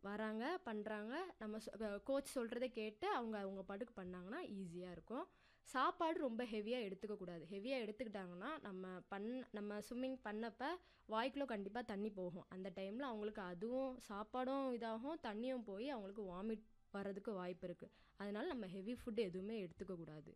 வராங்க பண்ணுறாங்க நம்ம கோச் சொல்கிறத கேட்டு அவங்க அவங்க பாட்டுக்கு பண்ணாங்கன்னா ஈஸியாக இருக்கும் சாப்பாடு ரொம்ப ஹெவியாக எடுத்துக்கக்கூடாது ஹெவியாக எடுத்துக்கிட்டாங்கன்னா நம்ம பண் நம்ம ஸ்விம்மிங் பண்ணப்போ வாய்க்குள்ளே கண்டிப்பாக தண்ணி போகும் அந்த டைமில் அவங்களுக்கு அதுவும் சாப்பாடும் இதாகும் தண்ணியும் போய் அவங்களுக்கு வாமிட் வர்றதுக்கு வாய்ப்பு இருக்குது அதனால நம்ம ஹெவி ஃபுட் எதுவுமே எடுத்துக்கக்கூடாது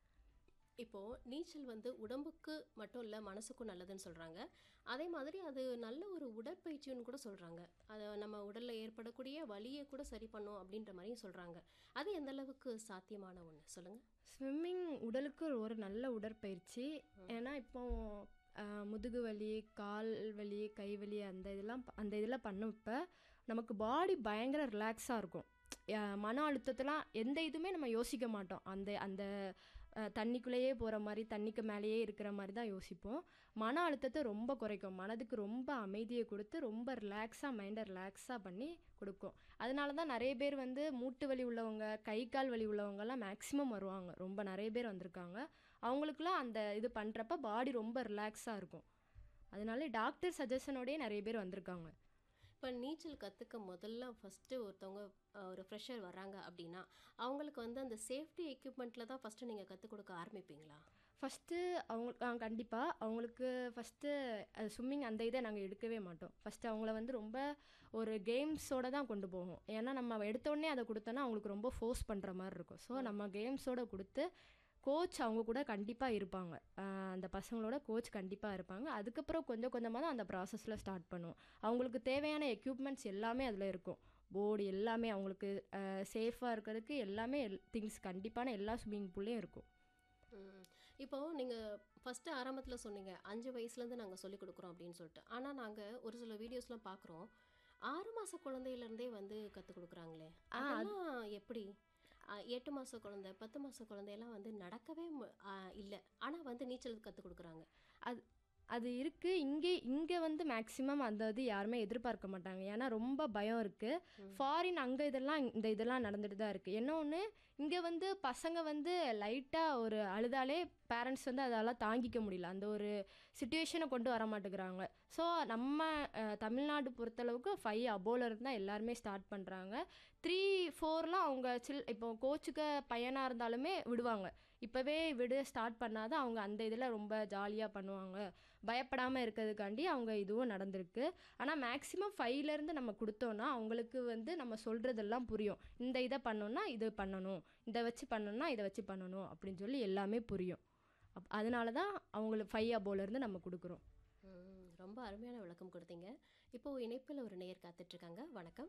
இப்போது நீச்சல் வந்து உடம்புக்கு மட்டும் இல்லை மனசுக்கும் நல்லதுன்னு சொல்கிறாங்க அதே மாதிரி அது நல்ல ஒரு உடற்பயிற்சின்னு கூட சொல்கிறாங்க அதை நம்ம உடலில் ஏற்படக்கூடிய வலியை கூட சரி பண்ணும் அப்படின்ற மாதிரியும் சொல்கிறாங்க அது எந்த அளவுக்கு சாத்தியமான ஒன்று சொல்லுங்கள் ஸ்விம்மிங் உடலுக்கு ஒரு நல்ல உடற்பயிற்சி ஏன்னா இப்போ ஆஹ், முதுகு வலி கால் வலி கை வலி அந்த இதெல்லாம் ப- அந்த இதெல்லாம் பண்ணப்ப நமக்கு பாடி பயங்கர ரிலாக்ஸாக இருக்கும் ஆஹ், மன அழுத்தத்தெல்லாம் எந்த இதுவுமே நம்ம யோசிக்க மாட்டோம் அந்த அந்த ஆஹ், தண்ணிக்குள்ளேயே போகிற மாதிரி தண்ணிக்கு மேலேயே இருக்கிற மாதிரி தான் யோசிப்போம் மன அழுத்தத்தை ரொம்ப குறைக்கும் மனதுக்கு ரொம்ப அமைதியை கொடுத்து ரொம்ப ரிலாக்ஸாக மைண்டை ரிலாக்ஸாக பண்ணி கொடுக்கும் அதனால தான் நிறைய பேர் வந்து மூட்டு வலி உள்ளவங்க கை கால் வலி உள்ளவங்கலாம் மேக்ஸிமம் வருவாங்க ரொம்ப நிறைய பேர் வந்திருக்காங்க அவங்களுக்குலாம் அந்த இது பண்ணுறப்ப பாடி ரொம்ப ரிலாக்ஸாக இருக்கும் அதனால டாக்டர் சஜஷனோடயே நிறைய பேர் வந்திருக்காங்க இப்போ நீச்சல் கற்றுக்க முதல்ல ஃபஸ்ட்டு ஒருத்தவங்க அஹ், ஒரு ஃப்ரெஷர் வராங்க அப்படின்னா அவங்களுக்கு வந்து அந்த சேஃப்டி எக்யூப்மெண்ட்டில் தான் ஃபஸ்ட்டு நீங்கள் கற்றுக் கொடுக்க ஆரம்பிப்பீங்களா ஃபஸ்ட்டு அவங்க கண்டிப்பாக அவங்களுக்கு ஃபஸ்ட்டு ஸ்விம்மிங் அந்த இதை நாங்கள் எடுக்கவே மாட்டோம் ஃபஸ்ட்டு அவங்கள வந்து ரொம்ப ஒரு கேம்ஸோட தான் கொண்டு போவோம் ஏன்னா நம்ம எடுத்த உடனே அதை கொடுத்தோன்னா அவங்களுக்கு ரொம்ப ஃபோர்ஸ் பண்ணுற மாதிரி இருக்கும் ஸோ நம்ம கேம்ஸோட கொடுத்து கோச் அவங்க கூட கண்டிப்பாக இருப்பாங்க ஆஹ் அந்த பசங்களோட கோச் கண்டிப்பாக இருப்பாங்க அதுக்கப்புறம் கொஞ்சம் கொஞ்சமாக தான் அந்த ப்ராசஸில் ஸ்டார்ட் பண்ணுவோம் அவங்களுக்கு தேவையான எக்யூப்மெண்ட்ஸ் எல்லாமே அதில் இருக்கும் போர்டு எல்லாமே அவங்களுக்கு சேஃபாக இருக்கிறதுக்கு எல்லாமே திங்ஸ் கண்டிப்பான எல்லா ஸ்விம்மிங் பூல்லையும் இருக்கும் ம். இப்போ நீங்கள் ஃபஸ்ட்டு ஆரம்பத்தில் சொன்னீங்க அஞ்சு வயசுலேருந்து நாங்கள் சொல்லிக் கொடுக்குறோம் அப்படின்னு சொல்லிட்டு ஆனால் நாங்கள் ஒரு சில வீடியோஸ்லாம் பார்க்குறோம் ஆறு மாத குழந்தையிலேருந்தே வந்து கற்றுக் கொடுக்குறாங்களே அதெல்லாம் எப்படி ஆ, எட்டு மாத குழந்தை பத்து மாத குழந்தையெல்லாம் வந்து நடக்கவே இல்லை ஆனால் வந்து நீச்சல் கற்றுக் கொடுக்குறாங்க அது அது இருக்குது இங்கே இங்கே வந்து மேக்ஸிமம் அந்த இது யாருமே எதிர்பார்க்க மாட்டாங்க ஏன்னா ரொம்ப பயம் இருக்குது ஃபாரின் அங்கே இதெல்லாம் இந்த இதெல்லாம் நடந்துட்டு தான் இருக்குது என்ன ஒன்று இங்கே வந்து பசங்க வந்து லைட்டாக ஒரு அழுதாலே பேரண்ட்ஸ் வந்து அதெல்லாம் தாங்கிக்க முடியல அந்த ஒரு சுச்சுவேஷனை கொண்டு வர மாட்டேங்கிறாங்க ஸோ நம்ம அஹ், தமிழ்நாடு பொறுத்தளவுக்கு ஃபைவ் அபோவில் இருந்து தான் எல்லாருமே ஸ்டார்ட் பண்ணுறாங்க த்ரீ ஃபோர்லாம் அவங்க சில் இப்போ கோச்சுக்கு பையனாக இருந்தாலுமே விடுவாங்க இப்போவே விடு ஸ்டார்ட் பண்ணாதான் அவங்க அந்த இதில் ரொம்ப ஜாலியாக பண்ணுவாங்க பயப்படாமல் இருக்கிறதுக்காண்டி அவங்க இதுவும் நடந்திருக்கு ஆனால் மேக்ஸிமம் ஃபைவ்லேருந்து நம்ம கொடுத்தோன்னா அவங்களுக்கு வந்து நம்ம சொல்கிறதெல்லாம் புரியும் இந்த இதை பண்ணோன்னா இது பண்ணணும் இதை வச்சு பண்ணணும்னா இதை வச்சு பண்ணணும் அப்படின்னு சொல்லி எல்லாமே புரியும் அப் அதனால தான் அவங்களுக்கு ஃபைவ் அபோலேருந்து நம்ம கொடுக்குறோம் ம், ரொம்ப அருமையான விளக்கம் கொடுத்தீங்க இப்போ இணைப்பில் ஒரு நேயர் காத்துட்ருக்காங்க வணக்கம்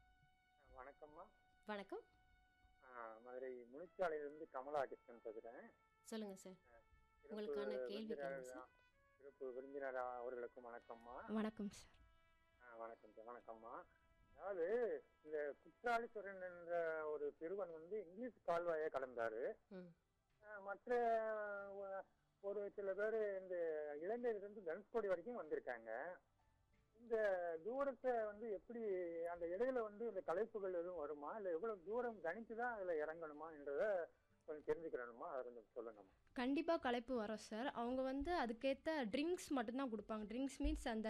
வணக்கம்மா வணக்கம் ஆ, மதுரை முனிச்சாலையிலிருந்து கமலா கிருஷ்ணன் பேசுகிறேன் சொல்லுங்கள் சார் உங்களுக்கான கேள்வி கேளுங்க சார் சிறப்பு விருந்தினர் அவர்களுக்கும் வணக்கம்மா வணக்கம் சார் ஆ, வணக்கம் சார் வணக்கம்மா அதாவது இந்த குற்றாலீஸ்வரன் என்ற ஒரு சிறுவன் வந்து இங்கிலீஷ் கால்வாயை கடந்தாரு ம் ஆ, மற்ற ஒ- ஒரு சில பேர் இந்த இலங்கையிலிருந்து தனுஷ்கோடி வரைக்கும் வந்திருக்காங்க இந்த தூரத்தை வந்து எப்படி அந்த இடையில வந்து இந்த கலைப்புகள் எதுவும் வருமா இல்ல எவ்வளவு தூரம் கணிச்சு தான் அதுல இறங்கணுமா என்றத கொஞ்சம் தெரிஞ்சுக்கிறணுமா அதை கொஞ்சம் சொல்லணுமா கண்டிப்பாக களைப்பு வரும் சார் அவங்க வந்து அதுக்கேற்ற ட்ரிங்க்ஸ் மட்டும்தான் கொடுப்பாங்க ட்ரிங்க்ஸ் மீன்ஸ் அந்த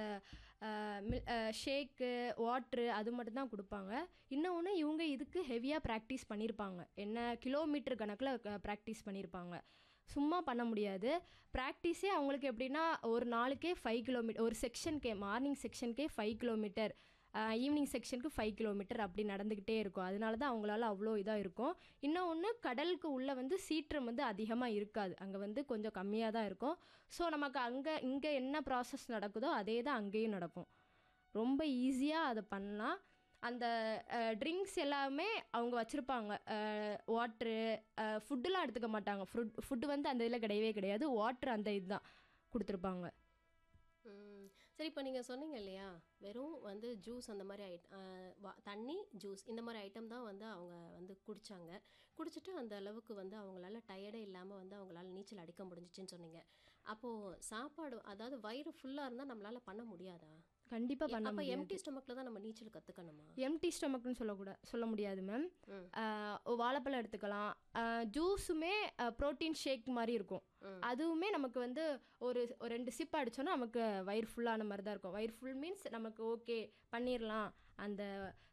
ஷேக்கு வாட்ரு அது மட்டும்தான் கொடுப்பாங்க இன்னொன்று இவங்க இதுக்கு ஹெவியாக ப்ராக்டிஸ் பண்ணியிருப்பாங்க என்ன கிலோமீட்டர் கணக்கில் ப்ராக்டிஸ் பண்ணியிருப்பாங்க சும்மா பண்ண முடியாது ப்ராக்டிஸே அவங்களுக்கு எப்படின்னா ஒரு நாளுக்கே ஃபைவ் கிலோமீட்டர் ஒரு செக்ஷனுக்கே மார்னிங் செக்ஷனுக்கே ஃபைவ் கிலோமீட்டர் ஈவினிங் செக்ஷனுக்கு ஃபைவ் கிலோமீட்டர் அப்படி நடந்துக்கிட்டே இருக்கும் அதனால தான் அவங்களால அவ்வளோ இதாக இருக்கும் இன்னொன்று கடலுக்கு உள்ளே வந்து சீற்றம் வந்து அதிகமாக இருக்காது அங்கே வந்து கொஞ்சம் கம்மியாக தான் இருக்கும் ஸோ நமக்கு அங்கே இங்கே என்ன ப்ராசஸ் நடக்குதோ அதே தான் அங்கேயும் நடக்கும் ரொம்ப ஈஸியாக அதை பண்ணலாம் அந்த ட்ரிங்க்ஸ் எல்லாமே அவங்க வச்சுருப்பாங்க வாட்ரு ஃபுட்டுலாம் எடுத்துக்க மாட்டாங்க ஃபுட் ஃபுட்டு வந்து அந்த இதில் கிடையவே கிடையாது வாட்ரு அந்த இதுதான் கொடுத்துருப்பாங்க ம். சரி இப்போ நீங்கள் சொன்னீங்க இல்லையா வெறும் வந்து ஜூஸ் அந்த மாதிரி ஐட் அஹ், வா- தண்ணி ஜூஸ் இந்த மாதிரி ஐட்டம் தான் வந்து அவங்க வந்து குடித்தாங்க குடிச்சிட்டு அந்த அளவுக்கு வந்து அவங்களால டயர்டே இல்லாமல் வந்து அவங்களால நீச்சல் அடிக்க முடிஞ்சிச்சுன்னு சொன்னீங்க அப்போது சாப்பாடு அதாவது வயிறு ஃபுல்லாக இருந்தால் நம்மளால பண்ண முடியாதா கண்டிப்பாக பண்ண அப்போ முடியாது எம்டி ஸ்டொமக்கில் தான் நம்ம நீச்சல் கற்றுக்கணுமா எம்டி ஸ்டொமக்னு சொல்லக்கூடாது சொல்ல முடியாது மேம் ம். வாழைப்பழம் எடுத்துக்கலாம் ஜூஸுமே ப்ரோட்டீன் ஷேக் மாதிரி இருக்கும் அதுவுமே நமக்கு வந்து ஒரு ஒரு ரெண்டு சிப் அடிச்சோன்னா நமக்கு வயிறு ஃபுல்லான மாதிரி தான் இருக்கும் வயிறு ஃபுல் மீன்ஸ் நமக்கு ஓகே பண்ணிடலாம் அந்த